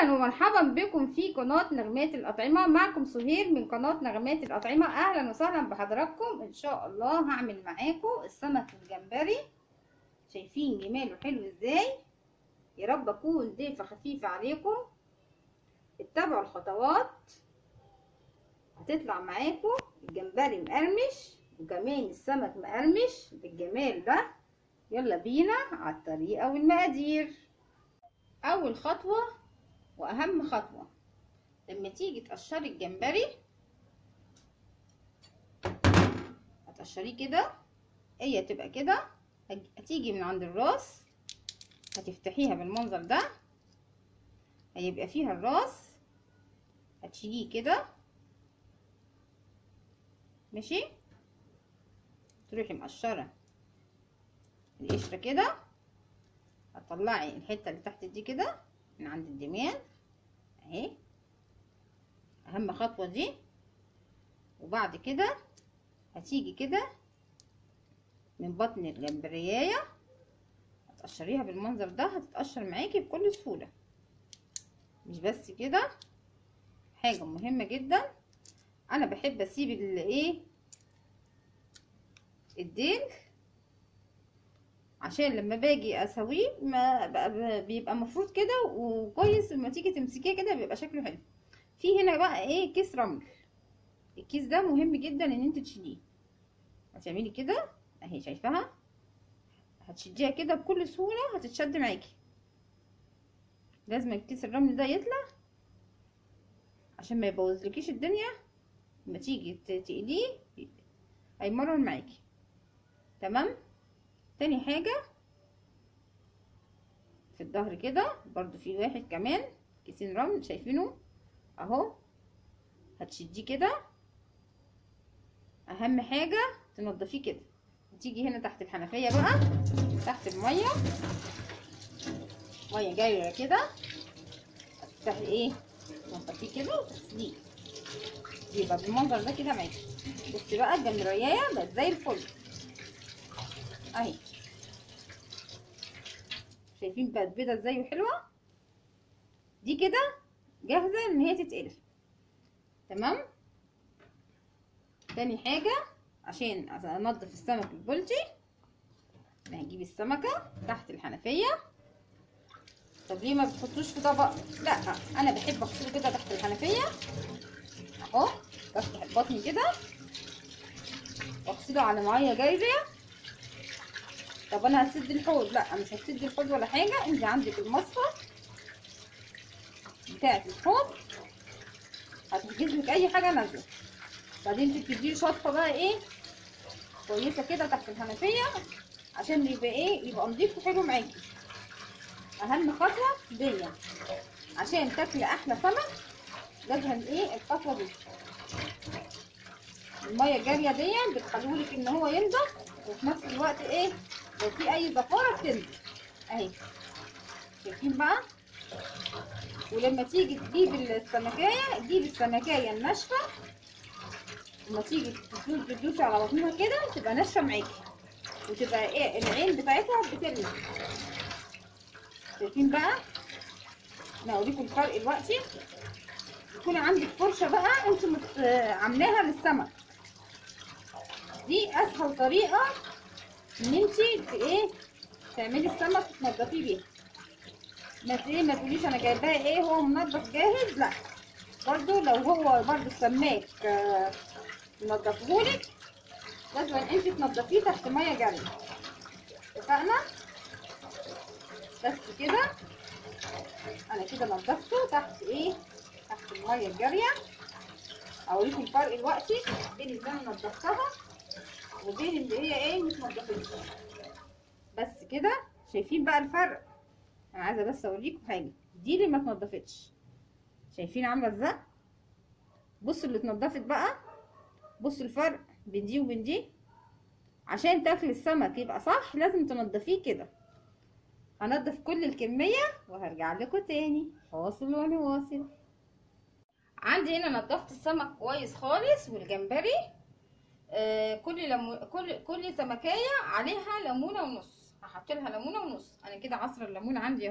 اهلا ومرحبا بكم في قناه نغمات الاطعمه معكم سهير من قناه نغمات الاطعمه اهلا وسهلا بحضراتكم ان شاء الله هعمل معاكم السمك الجمبري شايفين جماله حلو ازاي يا رب اكون ضيفه خفيفه عليكم اتبعوا الخطوات هتطلع معاكم الجمبري مقرمش وكمان السمك مقرمش بالجمال ده يلا بينا على الطريقه والمقادير اول خطوه واهم خطوه لما تيجي تقشري الجمبري هتقشريه كده هي تبقى كده هتيجي من عند الراس هتفتحيها بالمنظر ده هيبقى فيها الراس هتشيليه كده ماشي تروحي مقشره القشره كده هتطلعي الحته اللي تحت دي كده من عند الدماغ اهي اهم خطوه دي وبعد كده هتيجي كده من بطن الجمبريايه هتقشريها بالمنظر ده هتتقشر معاكي بكل سهوله مش بس كده حاجه مهمه جدا انا بحب اسيب الايه الديل عشان لما باجي اسويه ما بيبقى مفروض كده وكويس لما تيجي تمسكيه كده بيبقى شكله حلو في هنا بقى ايه كيس رمل الكيس ده مهم جدا ان انت تشيليه هتعملي كده اهي شايفاها هتشديها كده بكل سهوله هتتشد معاكي لازم الكيس الرمل ده يطلع عشان ما يبوظلكيش الدنيا لما تيجي تقليه هيمرر معاكي تمام تاني حاجة في الظهر كده برضو في واحد كمان كيسين رمل شايفينه اهو هتشديه كده اهم حاجة تنضفيه كده تيجي هنا تحت الحنفية بقى تحت المية مية جاية كده هتفتحي ايه تنضفيه كده وتغسليه يبقى بالمنظر ده كده معاكي بصي بقى الجمبريايه بقت زي الفل اهي شايفين بقت بيضه ازاي وحلوه دي كده جاهزه ان هي تتقلي تمام تاني حاجه عشان انضف السمك البلطي انا هجيب السمكه تحت الحنفيه طب ليه ما بتحطوش في طبق لا انا بحب اغسله كده تحت الحنفيه اهو بفتح البطن كده واغسله على ميه جايزه طب انا هسد الحوض لا مش هتسد الحوض ولا حاجه انت عندك المصفى بتاعه الحوض هتحجز لك اي حاجه نازله بعدين انت بتديله شطفه بقى ايه كويسه كده تحت الحنفيه عشان يبقى ايه يبقى نضيف وحلو معاكي اهم خطوه دي عشان تاكلي احلى سمك لازم ايه الخطوه دي الميه الجاريه دي بتخلولك ان هو ينضف وفي نفس الوقت ايه لو في اي زفاره بتنزل اهي شايفين بقى ولما تيجي تجيب السمكايه تجيب السمكايه الناشفه لما تيجي تدوسي على بطنها كده تبقى ناشفه معاكي وتبقى ايه العين بتاعتها بتلمع شايفين بقى انا اوريكم الفرق دلوقتي يكون عندك فرشه بقى انت مت... عاملاها للسمك دي اسهل طريقه ان انت ايه تعملي السمك وتنضفيه بيها ما ايه ما تقوليش انا جايباه ايه هو منضف جاهز لا برضو لو هو برضو السماك آه منضفهولك لازم انت تنضفيه تحت ميه جاريه اتفقنا بس كده انا كده نضفته تحت ايه تحت الميه الجاريه اوريكم الفرق دلوقتي بين اللي انا نضفتها وبين اللي هي ايه مش نضفتش بس كده شايفين بقى الفرق انا عايزه بس اوريكم حاجه دي اللي ما اتنضفتش شايفين عامله ازاي بصوا اللي اتنضفت بقى بصوا الفرق بين دي وبين دي عشان تاكل السمك يبقى صح لازم تنضفيه كده هنضف كل الكميه وهرجع لكم تاني فاصل ونواصل عندي هنا نضفت السمك كويس خالص والجمبري آه كل لمو... كل كل سمكايه عليها ليمونه ونص هحط لها ليمونه ونص انا كده عصر الليمون عندي اهو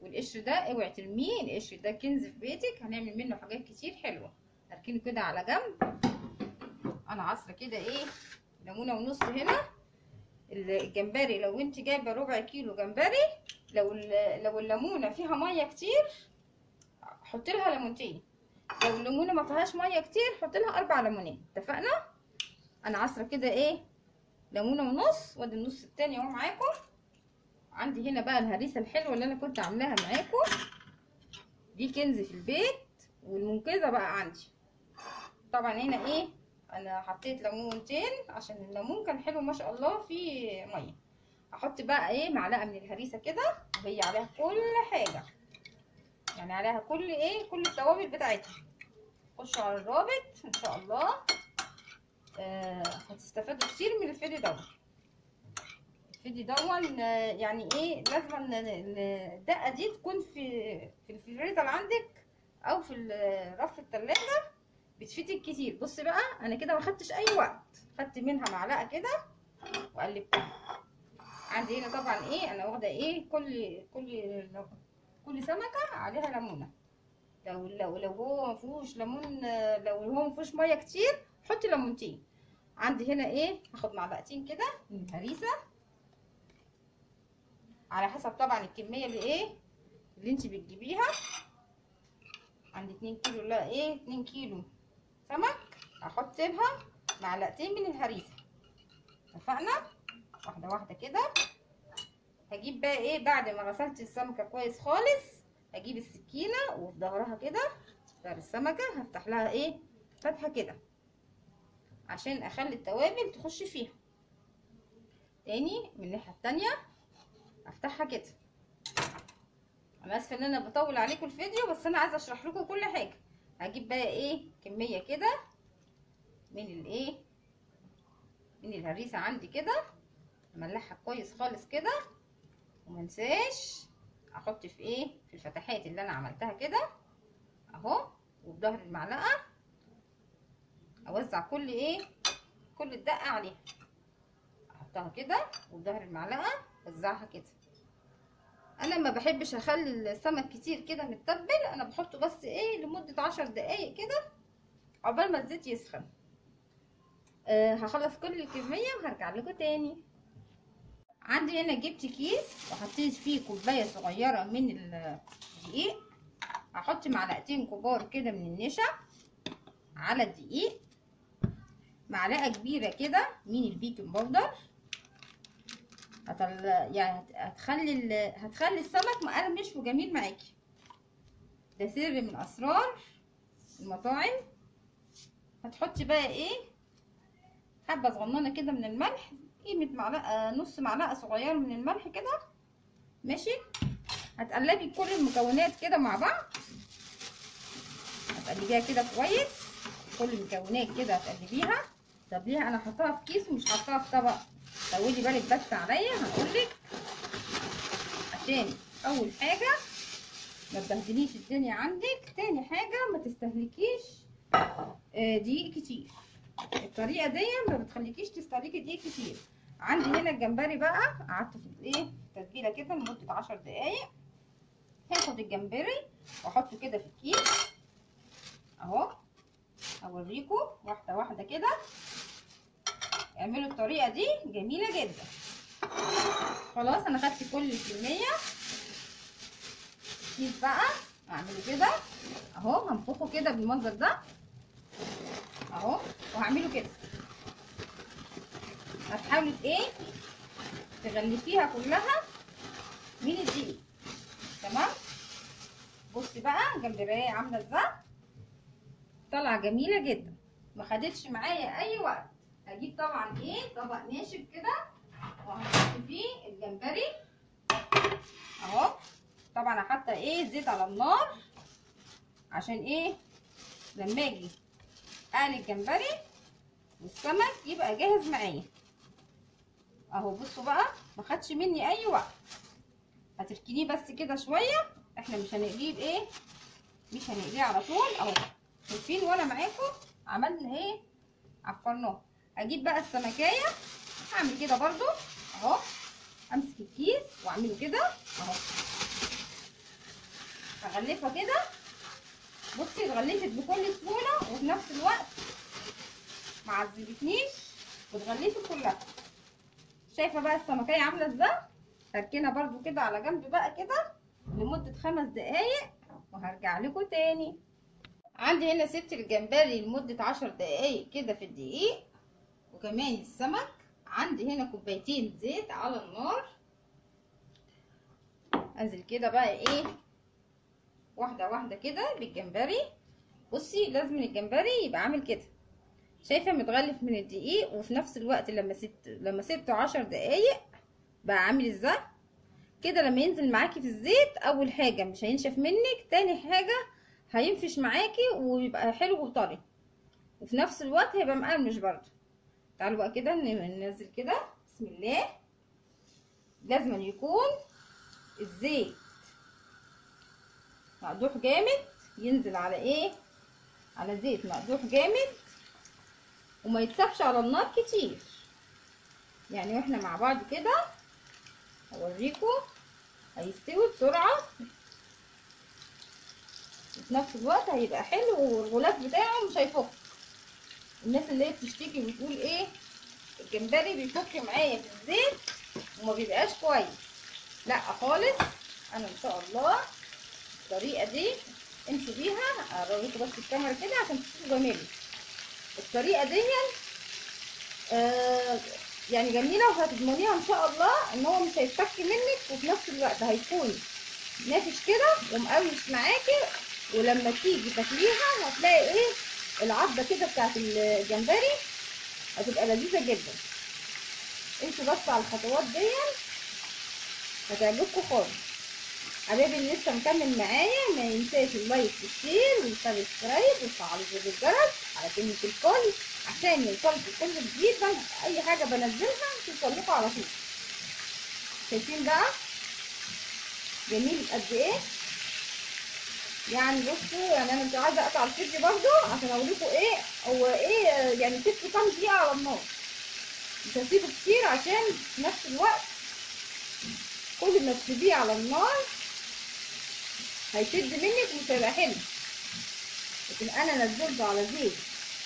والقشر ده اوعي ترميه القشر ده كنز في بيتك هنعمل منه حاجات كتير حلوه اركنه كده على جنب انا عصره كده ايه ليمونه ونص هنا الجمبري لو انت جايبه ربع كيلو جمبري لو لو الليمونه فيها ميه كتير حط لها ليمونتين لو الليمونه ما فيهاش ميه كتير حط لها اربع ليمونات اتفقنا انا عصره كده ايه ليمونه ونص وادي النص التاني اهو معاكم عندي هنا بقى الهريسه الحلوه اللي انا كنت عاملاها معاكم دي كنز في البيت والمنقذه بقى عندي طبعا هنا ايه انا حطيت ليمونتين عشان الليمون كان حلو ما شاء الله فيه ميه هحط بقى ايه معلقه من الهريسه كده وهي عليها كل حاجه يعني عليها كل ايه كل التوابل بتاعتها خشوا على الرابط ان شاء الله آه هتستفادوا كتير من الفيديو ده الفيديو دون آه يعني ايه لازم الدقه دي تكون في في الفريزر عندك او في رف التلاجة بتفيدك كتير بص بقى انا كده ما خدتش اي وقت خدت منها معلقه كده وقلبتها عندي هنا طبعا ايه انا واخده ايه كل كل كل سمكه عليها ليمونه لو لو لو هو ما فيهوش ليمون لو هو ما فيهوش ميه كتير حطي ليمونتين عندي هنا ايه هاخد معلقتين كده من الهريسه على حسب طبعا الكميه اللي ايه اللي انت بتجيبيها عندي 2 كيلو لا ايه 2 كيلو سمك هحط لها معلقتين من الهريسه اتفقنا واحده واحده كده هجيب بقى ايه بعد ما غسلت السمكه كويس خالص هجيب السكينه وفي ظهرها كده ظهر السمكه هفتح لها ايه فتحه كده عشان اخلي التوابل تخش فيها تاني من الناحيه التانية افتحها كده انا اسفه ان انا بطول عليكم الفيديو بس انا عايزه اشرح لكم كل حاجه هجيب بقى ايه كميه كده من الايه من الهريسه عندي كده املحها كويس خالص كده ومنساش احط في ايه في الفتحات اللي انا عملتها كده اهو وبظهر المعلقه اوزع كل ايه كل الدقه عليها احطها كده وبظهر المعلقه اوزعها كده انا ما بحبش اخلي السمك كتير كده متبل انا بحطه بس ايه لمده عشر دقايق كده عقبال ما الزيت يسخن أه هخلص كل الكميه وهرجع لكم تاني عندي هنا جبت كيس وحطيت فيه كوبايه صغيره من الدقيق هحط معلقتين كبار كده من النشا على الدقيق معلقه كبيره كده من البيكنج باودر هتل... يعني هتخلي ال... هتخلي السمك مقرمش وجميل معاكي ده سر من اسرار المطاعم هتحطي بقى ايه حبه صغننه كده من الملح قيمه معلقه نص معلقه صغيره من الملح كده ماشي هتقلبي كل المكونات كده مع بعض هتقلبيها كده كويس كل المكونات كده هتقلبيها طب ليه انا حطاها في كيس ومش حطاها في طبق طولي بالك بس عليا هقولك عشان اول حاجه ما تبهدليش الدنيا عندك تاني حاجه ما تستهلكيش دقيق كتير الطريقه دي ما بتخليكيش تستهلكي دقيق كتير عندي هنا الجمبري بقى قعدت في ايه تتبيله كده لمده عشر دقايق هاخد الجمبري واحطه كده في الكيس اهو اوريكم واحده واحده كده اعملوا الطريقه دي جميله جدا خلاص انا خدت كل الكميه كيس بقى اعمله كده اهو هنفخه كده بالمنظر ده اهو وهعمله كده هتحاولي ايه تغلفيها كلها من الدقيق تمام بصي بقى جمبريه عامله ازاي طالعه جميله جدا ما خدتش معايا اي وقت هجيب طبعا ايه طبق ناشف كده وهحط فيه الجمبري اهو طبعا هحط ايه زيت على النار عشان ايه لما اجي اقلي الجمبري والسمك يبقى جاهز معايا اهو بصوا بقى ما خدش مني اي وقت هتركنيه بس كده شويه احنا مش هنقليه بايه مش هنقليه على طول اهو شايفين وانا معاكم عملنا ايه عفرناه اجيب بقى السمكايه هعمل كده برضو اهو امسك الكيس واعمله كده اهو هغلفها كده بصي اتغلفت بكل سهوله وفي نفس الوقت ما عذبتنيش واتغلفت كلها شايفه بقى السمكيه عامله ازاي هركنها برضو كده على جنب بقى كده لمده خمس دقايق وهرجع لكم تاني عندي هنا سبت الجمبري لمده عشر دقايق كده في الدقيق وكمان السمك عندي هنا كوبايتين زيت على النار انزل كده بقى ايه واحده واحده كده بالجمبري بصي لازم الجمبري يبقى عامل كده شايفه متغلف من الدقيق وفي نفس الوقت لما سبت لما سبته عشر دقايق بقى عامل ازاي كده لما ينزل معاكي في الزيت اول حاجه مش هينشف منك تاني حاجه هينفش معاكي ويبقى حلو وطري وفي نفس الوقت هيبقى مقرمش برضه تعالوا بقى كده ننزل كده بسم الله لازم يكون الزيت مقدوح جامد ينزل على ايه على زيت مقدوح جامد وما يتسابش على النار كتير يعني واحنا مع بعض كده هوريكم هيستوي بسرعه وفي نفس الوقت هيبقى حلو والغلاف بتاعه مش هيفك الناس اللي هي بتشتكي وتقول ايه الجمبري بيفك معايا في الزيت وما بيبقاش كويس لا خالص انا ان شاء الله الطريقه دي امشوا بيها اوريكم بس الكاميرا كده عشان تشوفوا جماله الطريقه دي آه يعني جميله وهتضمنيها ان شاء الله ان هو مش هيتفك منك وفي نفس الوقت هيكون نافش كده ومقرمش معاكي ولما تيجي تاكليها هتلاقي ايه العضه كده بتاعت الجمبري هتبقى لذيذه جدا امشوا بس على الخطوات دي هتعجبكم خالص حبايبي اللي لسه مكمل معايا ما ينساش اللايك والشير والسبسكرايب وتفعلوا زر الجرس على كلمة الكل عشان يوصلكوا كل جديد اي حاجة بنزلها توصل لكم على طول شايفين بقى جميل قد ايه يعني بصوا يعني انا مش عايزه اقطع الفيديو برضو عشان اقول لكم ايه هو ايه يعني سبته كام دقيقه على النار مش هسيبه كتير عشان في نفس الوقت كل ما تسيبيه على النار هيشد منك ومش هيبقى حلو لكن انا نزلته على زيت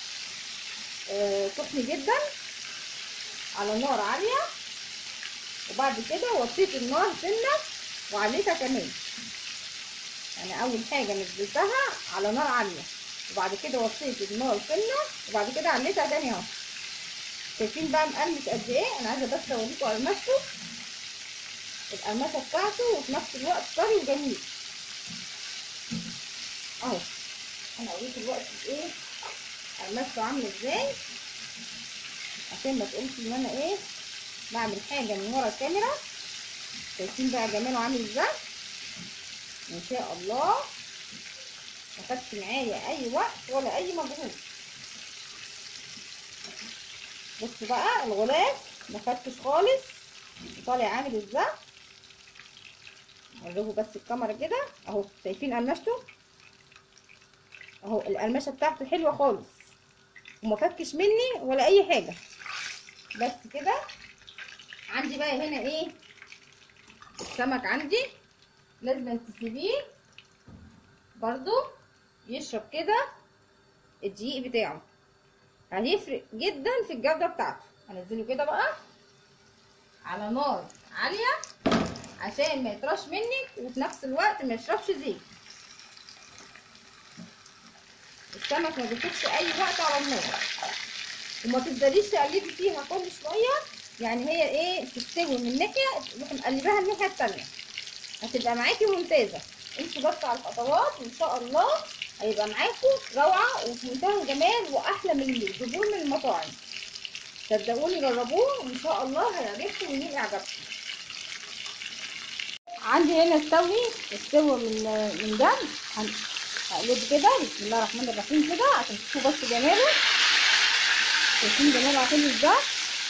آه سخن جدا على نار عاليه وبعد كده وطيت النار سنه وعليتها كمان يعني اول حاجه نزلتها على نار عاليه وبعد كده وطيت النار سنه وبعد كده عليتها تاني اهو شايفين بقى مقرمش قد ايه انا عايزه بس اوريكم قرمشته القرمشه بتاعته وفي نفس الوقت طري وجميل اهو انا اوريكم دلوقتي ايه قرمشته عامله ازاي عشان ما تقولش ان انا ايه بعمل حاجه من ورا الكاميرا شايفين بقى جماله عامل ازاي ما شاء الله ما خدش معايا اي وقت ولا اي مجهود بصوا بقى الغلاف ما خدتش خالص طالع عامل ازاي اوريكم بس الكاميرا كده اهو شايفين قرمشته اهو القرمشه بتاعته حلوه خالص وما فكش مني ولا اي حاجه بس كده عندي بقى هنا ايه السمك عندي لازم تسيبيه برضو يشرب كده الدقيق بتاعه هيفرق جدا في الجوده بتاعته هنزله كده بقى على نار عاليه عشان ما يطرش منك وفي نفس الوقت ما يشربش زيت السمك ما بياخدش اي وقت على النار وما تفضليش تقلبي فيها كل شويه يعني هي ايه تستوي من ناحيه تروحي مقلباها الناحيه التانيه هتبقى معاكي ممتازه امشوا بس على الخطوات وان شاء الله هيبقى معاكم روعه وفي منتهى الجمال واحلى من اللي تجيبوه من المطاعم صدقوني جربوه وان شاء الله هيعجبكم وينال اعجابكم عندي هنا استوي استوى من من جنب هقلبه كده بسم الله الرحمن الرحيم كده عشان تشوفوا بس جماله شايفين جماله عامل ازاي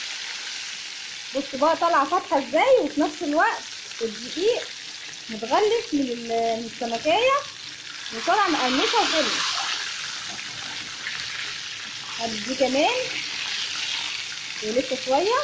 بصوا بقى طالعه فاتحه ازاي وفي نفس الوقت الدقيق متغلف من من السمكايه وطالعه مقرمشه وحلوه هدي كمان ولسه شويه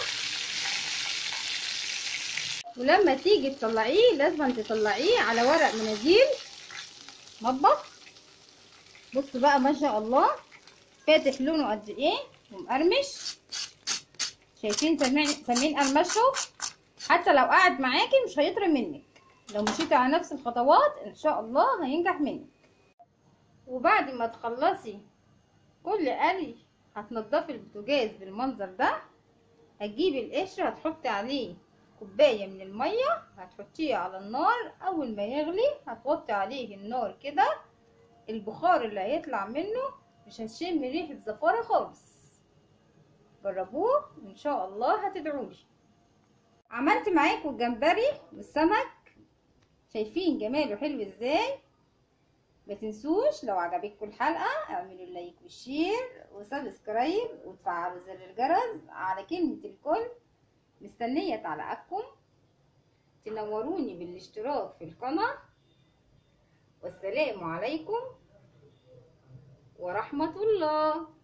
ولما تيجي تطلعيه لازم تطلعيه على ورق مناديل مطبخ بصوا بقى ما شاء الله فاتح لونه قد ايه ومقرمش شايفين سامعين سامعين قرمشه حتى لو قعد معاكي مش هيطري منك لو مشيتي على نفس الخطوات ان شاء الله هينجح منك وبعد ما تخلصي كل قلي هتنضفي البوتاجاز بالمنظر ده هتجيبي القشر هتحطي عليه كوباية من المية هتحطيه على النار أول ما يغلي هتوطي عليه النار كده البخار اللي هيطلع منه مش هتشم ريحة زفارة خالص جربوه وإن شاء الله هتدعولي عملت معاكم الجمبري والسمك شايفين جماله حلو ازاي ما تنسوش لو عجبتكم الحلقة اعملوا لايك والشير وسبسكرايب وتفعلوا زر الجرس على كلمة الكل مستنية تعليقاتكم تنوروني بالاشتراك في القناة والسلام عليكم ورحمة الله